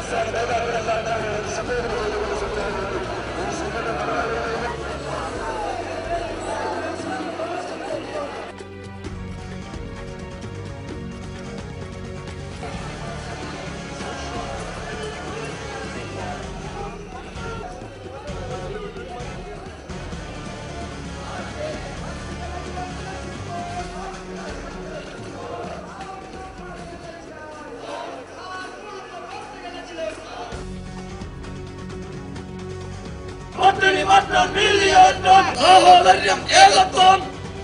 പട്ടിണി മാറ്റാൻ വേലിയേറ്റാൻ സഹോദര്യം ഏകത്വം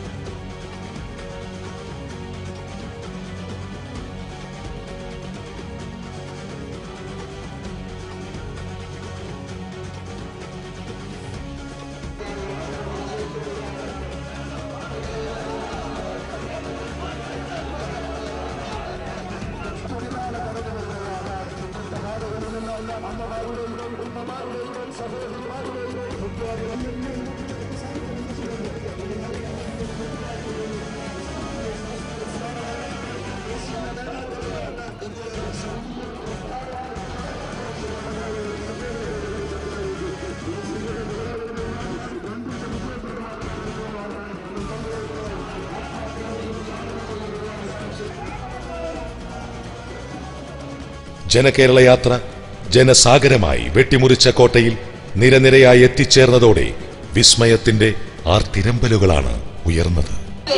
ജനകേരള യാത്ര ജനസാഗരമായി വെട്ടിമുറിച്ച കോട്ടയിൽ നിരനിരയായി എത്തിച്ചേർന്നതോടെ വിസ്മയത്തിന്റെ ആർത്തിരമ്പലുകളാണ് ഉയർന്നത്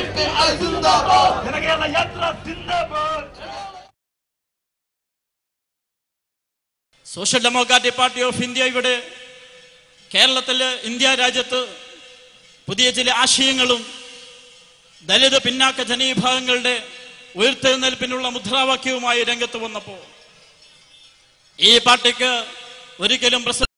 ജനകേരള യാത്ര സിന്ദാബാദ് Social Democratic Party of India ഇവിടെ കേരളത്തിൽ ഇന്ത്യ രാജ്യത്ത് പുതിയ ചില ആശയങ്ങളും ദലിത് പിന്നാക്ക ജനവിഭാഗങ്ങളുടെ ഉയർത്തെഴുന്നേൽപ്പിനുള്ള മുദ്രാവാക്യവുമായി രംഗത്ത് വന്നപ്പോൾ ഈ പാർട്ടിക്ക് ഒരിക്കലും പ്രസ